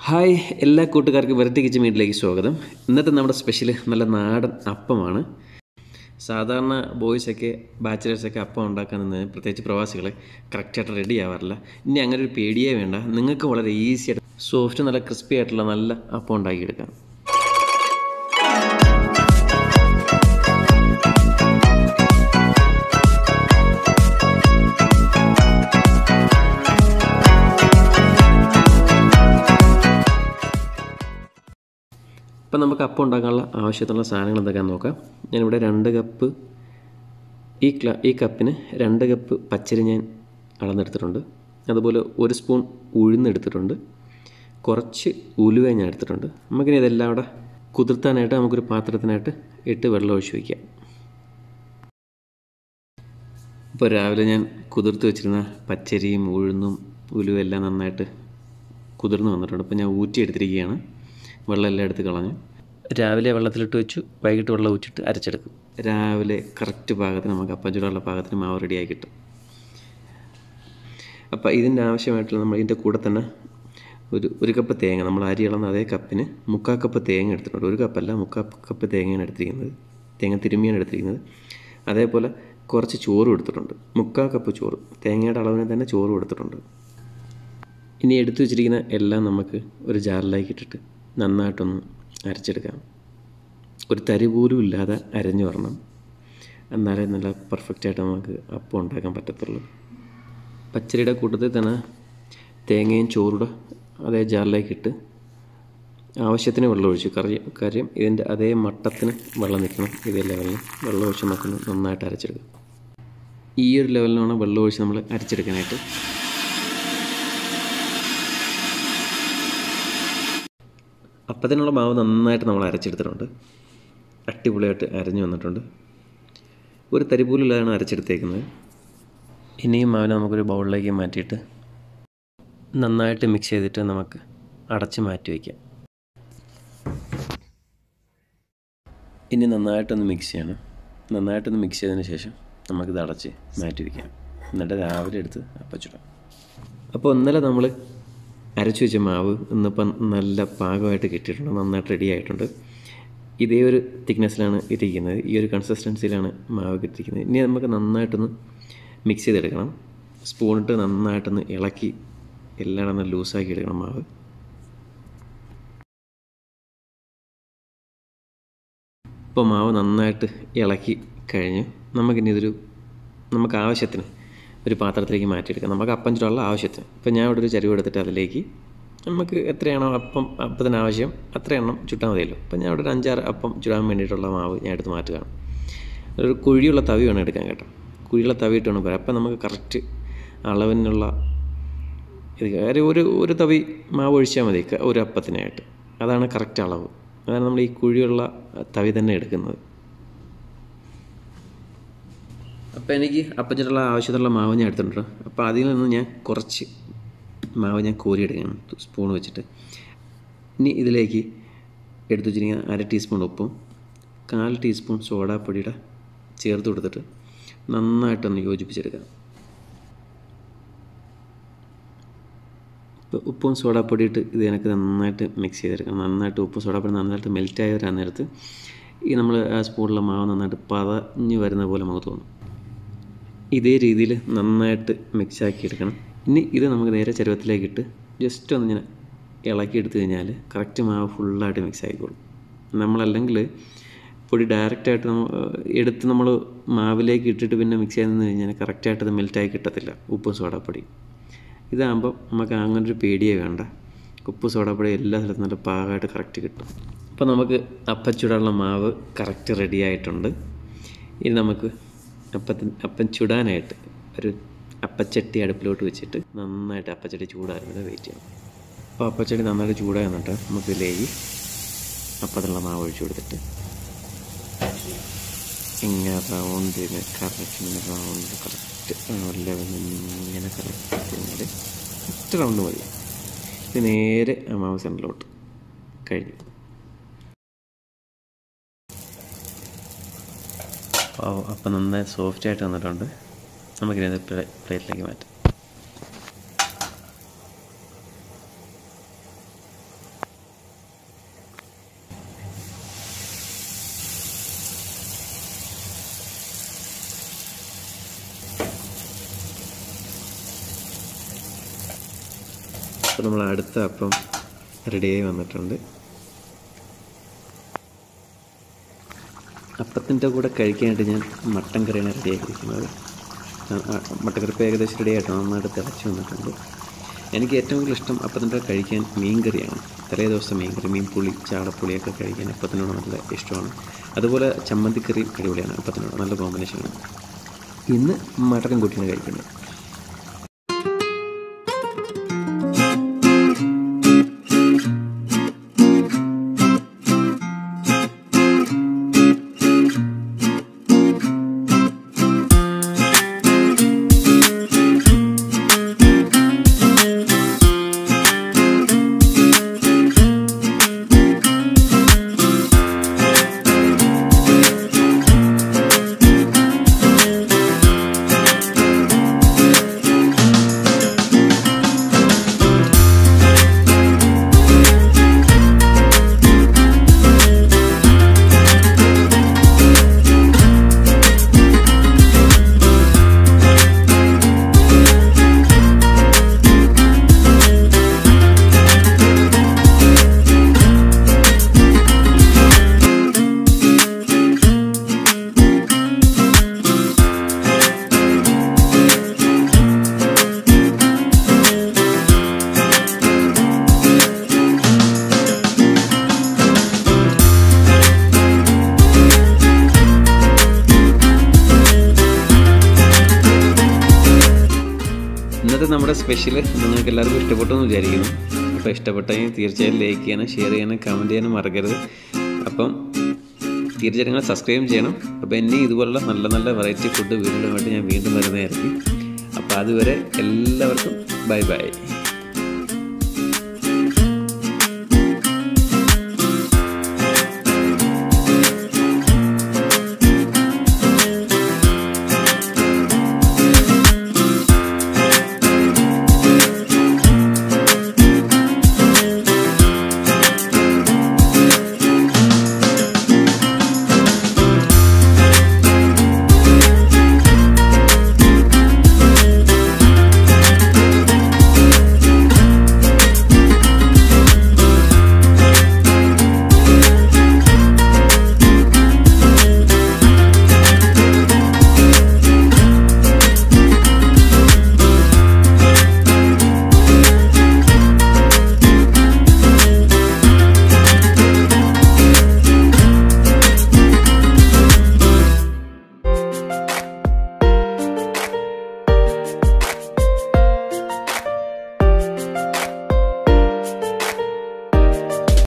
hi എല്ലാ കൂട്ടുകാർക്കും variety kitchen വീട്ടിലേക്ക് സ്വാഗതം ഇന്നത്തെ നമ്മുടെ സ്പെഷ്യൽ നല്ല നാടൻ അപ്പമാണ് സാധാരണ ബോയ്സൊക്കെ ബാച്ചിലേഴ്സൊക്കെ അപ്പം ഉണ്ടാക്കാൻ നിന്ന് പ്രത്യേകിച്ച് പ്രവാസികൾ കറക്റ്റായിട്ട് റെഡി ആവാറില്ല ഇനി അങ്ങനെ ഒരു പേടിയേ വേണ്ട നിങ്ങൾക്ക് വളരെ ഈസി ആയിട്ട് സോഫ്റ്റ് നല്ല ക്രിസ്പി ആയിട്ടുള്ള നല്ല അപ്പം ഉണ്ടാക്കിയെടുക്കാം ഇപ്പം നമുക്ക് അപ്പം ഉണ്ടാക്കാനുള്ള ആവശ്യത്തിനുള്ള സാധനങ്ങൾ എന്തൊക്കെയാണെന്ന് നോക്കാം ഞാനിവിടെ രണ്ട് കപ്പ് ഈ ക്ല ഈ കപ്പിന് രണ്ട് കപ്പ് പച്ചരി ഞാൻ അളന്നെടുത്തിട്ടുണ്ട് അതുപോലെ ഒരു സ്പൂൺ ഉഴുന്നെടുത്തിട്ടുണ്ട് കുറച്ച് ഉലുവ ഞാൻ എടുത്തിട്ടുണ്ട് നമുക്കിനി ഇതെല്ലാം കൂടെ കുതിർത്താനായിട്ട് നമുക്കൊരു പാത്രത്തിനായിട്ട് ഇട്ട് വെള്ളം ഒഴിച്ച് വയ്ക്കാം ഇപ്പോൾ രാവിലെ ഞാൻ കുതിർത്ത് വെച്ചിരുന്ന പച്ചരിയും ഉഴുന്നും ഉലുവ എല്ലാം നന്നായിട്ട് കുതിർന്ന് വന്നിട്ടുണ്ട് അപ്പോൾ ഞാൻ ഊറ്റിയെടുത്തിരിക്കുകയാണ് വെള്ളമെല്ലാം എടുത്ത് കളഞ്ഞു രാവിലെ വെള്ളത്തിലിട്ട് വെച്ചു വൈകിട്ട് വെള്ളം ഊറ്റിട്ട് അരച്ചെടുക്കും രാവിലെ കറക്റ്റ് പാകത്തിന് നമുക്ക് അപ്പം ചൂടുള്ള പാകത്തിന് മാവ് റെഡിയായി കിട്ടും അപ്പോൾ ഇതിൻ്റെ ആവശ്യമായിട്ടുള്ള നമ്മൾ ഇതിൻ്റെ കൂടെ തന്നെ ഒരു ഒരു കപ്പ് തേങ്ങ നമ്മൾ അരി ഇളന്ന അതേ കപ്പിന് മുക്കാൽ കപ്പ് തേങ്ങ എടുത്തിട്ടുണ്ട് ഒരു കപ്പല്ല മുക്കാൽ കപ്പ് തേങ്ങയാണ് എടുത്തിരിക്കുന്നത് തേങ്ങ തിരുമ്മിയാണ് എടുത്തിരിക്കുന്നത് അതേപോലെ കുറച്ച് ചോറും എടുത്തിട്ടുണ്ട് മുക്കാൽ കപ്പ് ചോറ് തേങ്ങയുടെ അളവിന് തന്നെ ചോറും എടുത്തിട്ടുണ്ട് ഇനി എടുത്തു വെച്ചിരിക്കുന്ന എല്ലാം നമുക്ക് ഒരു ജാറിലേക്ക് ഇട്ടിട്ട് നന്നായിട്ടൊന്ന് അരച്ചെടുക്കാം ഒരു തരി പോലും ഇല്ലാതെ അരഞ്ഞു വരണം എന്നാലേ നല്ല പെർഫെക്റ്റായിട്ട് നമുക്ക് അപ്പം ഉണ്ടാക്കാൻ പറ്റത്തുള്ളൂ പച്ചരിയുടെ കൂട്ടത്തിൽ തന്നെ തേങ്ങയും ചോറുടെ അതേ ജാറിലേക്ക് ഇട്ട് ആവശ്യത്തിന് വെള്ളം ഒഴിച്ചു കറി കാര്യം ഇതിൻ്റെ അതേ മട്ടത്തിന് വെള്ളം നിൽക്കണം ഇതേ ലെവലിൽ വെള്ളം ഒഴിച്ച് നമുക്ക് നന്നായിട്ട് അരച്ചെടുക്കാം ഈ ഒരു ലെവലിലാണ് വെള്ളം ഒഴിച്ച് നമ്മൾ അരച്ചെടുക്കാനായിട്ട് അപ്പത്തിനുള്ള മാവ് നന്നായിട്ട് നമ്മൾ അരച്ചെടുത്തിട്ടുണ്ട് അടിപൊളിയായിട്ട് അരഞ്ഞു വന്നിട്ടുണ്ട് ഒരു തരിപൂലില്ലാതാണ് അരച്ചെടുത്തേക്കുന്നത് ഇനിയും മാവിനെ നമുക്കൊരു ബൗളിലേക്ക് മാറ്റിയിട്ട് നന്നായിട്ട് മിക്സ് ചെയ്തിട്ട് നമുക്ക് അടച്ച് മാറ്റി വയ്ക്കാം ഇനി നന്നായിട്ടൊന്ന് മിക്സ് ചെയ്യണം നന്നായിട്ടൊന്ന് മിക്സ് ചെയ്തതിന് ശേഷം നമുക്കിത് അടച്ച് മാറ്റി വയ്ക്കാം എന്നിട്ട് രാവിലെ എടുത്ത് അപ്പച്ചുടാം അപ്പോൾ ഇന്നലെ നമ്മൾ അരച്ചു വെച്ച മാവ് ഇന്നിപ്പം നല്ല പാകമായിട്ട് കിട്ടിയിട്ടുണ്ട് നന്നായിട്ട് റെഡി ആയിട്ടുണ്ട് ഇതേ ഒരു തിക്നെസ്സിലാണ് ഇരിക്കുന്നത് ഈ ഒരു കൺസിസ്റ്റൻസിയിലാണ് മാവ് കിട്ടിയിരിക്കുന്നത് ഇനി നമുക്ക് നന്നായിട്ടൊന്ന് മിക്സ് ചെയ്തെടുക്കണം സ്പൂണിട്ട് നന്നായിട്ടൊന്ന് ഇളക്കി എല്ലാം ഒന്ന് ലൂസാക്കി എടുക്കണം മാവ് ഇപ്പോൾ മാവ് നന്നായിട്ട് ഇളക്കി കഴിഞ്ഞു നമുക്കിനി ഇതൊരു നമുക്ക് ആവശ്യത്തിന് ഒരു പാത്രത്തിലേക്ക് മാറ്റിയെടുക്കാം നമുക്ക് അപ്പം ചുടാനുള്ള ആവശ്യത്തിന് ഇപ്പം ഞാൻ ഇവിടെ ഒരു ചരിവ് എടുത്തിട്ട് അതിലേക്ക് നമുക്ക് എത്രയാണോ അപ്പം അപ്പത്തിന് ആവശ്യം അത്ര എണ്ണം ചുട്ടാൽ മതിയല്ലോ അപ്പം ഞാൻ ഇവിടെ ഒരു അഞ്ചാറ് അപ്പം ചുടാൻ വേണ്ടിയിട്ടുള്ള മാവ് ഞാൻ എടുത്ത് മാറ്റുകയാണ് ഒരു കുഴിയുള്ള തവി വേണം എടുക്കാൻ കേട്ടോ കുഴിയുള്ള തവി ഇട്ട് വേണം പറയാം അപ്പം നമുക്ക് കറക്റ്റ് അളവിനുള്ള ഇത് കാര്യം ഒരു ഒരു തവി മാവ് ഒഴിച്ചാൽ മതി ഒരു അപ്പത്തിനായിട്ട് അതാണ് കറക്റ്റ് അളവ് അതാണ് നമ്മൾ ഈ കുഴിയുള്ള തവി തന്നെ എടുക്കുന്നത് അപ്പോൾ എനിക്ക് അപ്പച്ചിട്ടുള്ള ആവശ്യത്തിലുള്ള മാവ് ഞാൻ എടുത്തിട്ടുണ്ട് അപ്പോൾ അതിൽ നിന്ന് ഞാൻ കുറച്ച് മാവ് ഞാൻ കോരിയെടുക്കുകയാണ് സ്പൂൺ വെച്ചിട്ട് ഇനി ഇതിലേക്ക് എടുത്തു വെച്ചിരിക്കുന്ന അര ടീസ്പൂൺ ഉപ്പും കാൽ ടീസ്പൂൺ സോഡാപ്പൊടിയുടെ ചേർത്ത് കൊടുത്തിട്ട് നന്നായിട്ടൊന്ന് യോജിപ്പിച്ചെടുക്കാം ഇപ്പോൾ ഉപ്പും സോഡാപ്പൊടി ഇട്ട് ഇത് എനിക്ക് നന്നായിട്ട് മിക്സ് ചെയ്തെടുക്കണം നന്നായിട്ട് ഉപ്പും സോഡാപ്പൊടി നന്നായിട്ട് മെൽറ്റായി വരാൻ നേരത്ത് ഈ നമ്മൾ ആ സ്പൂണിലെ മാവ് നന്നായിട്ട് പതഞ്ഞ് വരുന്ന പോലെ നമുക്ക് തോന്നും ഇതേ രീതിയിൽ നന്നായിട്ട് മിക്സ് ആക്കി എടുക്കണം ഇനി ഇത് നമുക്ക് നേരെ ചരുവത്തിലേക്ക് ഇട്ട് ജസ്റ്റ് ഒന്ന് ഇങ്ങനെ ഇളക്കി എടുത്തു കഴിഞ്ഞാൽ കറക്റ്റ് മാവ് ഫുള്ളായിട്ട് മിക്സ് ആയിക്കോളും നമ്മളല്ലെങ്കിൽ പൊടി ഡയറക്റ്റായിട്ട് നമ്മൾ എടുത്ത് നമ്മൾ മാവിലേക്ക് ഇട്ടിട്ട് പിന്നെ മിക്സ് ചെയ്തെന്ന് കഴിഞ്ഞാൽ കറക്റ്റായിട്ട് അത് മെൽറ്റായി കിട്ടത്തില്ല ഉപ്പും സോഡാപ്പൊടി ഇതാകുമ്പോൾ നമുക്ക് അങ്ങനെ ഒരു പേടിയേ വേണ്ട ഉപ്പ് സോഡാപ്പൊടി എല്ലാ സ്ഥലത്തും നല്ല പാകമായിട്ട് കറക്റ്റ് കിട്ടും അപ്പോൾ നമുക്ക് അപ്പച്ചുടാനുള്ള മാവ് കറക്റ്റ് റെഡി ആയിട്ടുണ്ട് ഇനി നമുക്ക് അപ്പത്തിന് അപ്പം ചുടാനായിട്ട് ഒരു അപ്പച്ചട്ടി അടുപ്പിലോട്ട് വെച്ചിട്ട് നന്നായിട്ട് അപ്പച്ചട്ടി ചൂടാകുന്നത് വെയിറ്റ് ചെയ്യണം അപ്പോൾ അപ്പച്ചട്ടി നന്നായിട്ട് ചൂടായി വന്നിട്ട് നമുക്ക് ഇതിലേക്ക് അപ്പത്തിനുള്ള മാവ് ഒഴിച്ചു കൊടുത്തിട്ട് ഇങ്ങനെ റൗണ്ടിന് കറക്റ്റ് റൗണ്ട് കറക്റ്റ് ലെവലിൽ ഇങ്ങനെ കറക്റ്റ് കഴിഞ്ഞാൽ ഒറ്റ റൗണ്ട് മതി ഇത് നേരെ ആ മാവ് സെൻറ്ററിലോട്ട് കഴിഞ്ഞു അപ്പം നന്നായി സോഫ്റ്റ് ആയിട്ട് വന്നിട്ടുണ്ട് നമുക്കിനി പ്ലേറ്റിലേക്ക് മാറ്റാം അപ്പോൾ നമ്മൾ അടുത്ത അപ്പം റെഡിയായി വന്നിട്ടുണ്ട് അപ്പത്തിൻ്റെ കൂടെ കഴിക്കാനായിട്ട് ഞാൻ മട്ടൻ കറിയാണ് റെഡിയാക്കിയിരിക്കുന്നത് മട്ടൻ കറി ഇപ്പോൾ ഏകദേശം റെഡി ആയിട്ട് നന്നായിട്ട് തിളച്ച് വന്നിട്ടുണ്ട് എനിക്ക് ഏറ്റവും കൂടുതൽ ഇഷ്ടം അപ്പത്തിൻ്റെ കഴിക്കാൻ മീൻ കറിയാണ് തലേ ദിവസം മീൻ കറി മീൻ പുളി ചാളപ്പുളിയൊക്കെ കഴിക്കാൻ അപ്പത്തിനോട് നല്ല ഇഷ്ടമാണ് അതുപോലെ ചമ്മന്തിക്കറി അടിപൊളിയാണ് അപ്പത്തിനോട് നല്ല കോമ്പിനേഷനാണ് ഇന്ന് മട്ടൻ കൂട്ടിയാണ് കഴിക്കുന്നത് ഇന്നത്തെ നമ്മുടെ സ്പെഷ്യൽ നിങ്ങൾക്ക് എല്ലാവർക്കും ഇഷ്ടപ്പെട്ടു എന്ന് വിചാരിക്കുന്നു അപ്പോൾ ഇഷ്ടപ്പെട്ടെങ്കിൽ തീർച്ചയായും ലൈക്ക് ചെയ്യാനും ഷെയർ ചെയ്യാനും കമൻറ്റ് ചെയ്യാനും മറക്കരുത് അപ്പം തീർച്ചയായും നിങ്ങൾ സബ്സ്ക്രൈബ് ചെയ്യണം അപ്പോൾ എന്നെ ഇതുപോലുള്ള നല്ല നല്ല വെറൈറ്റി ഫുഡ് വീണ്ടുമായിട്ട് ഞാൻ വീണ്ടും വരുന്നതായിരിക്കും അപ്പോൾ അതുവരെ എല്ലാവർക്കും ബൈ ബൈ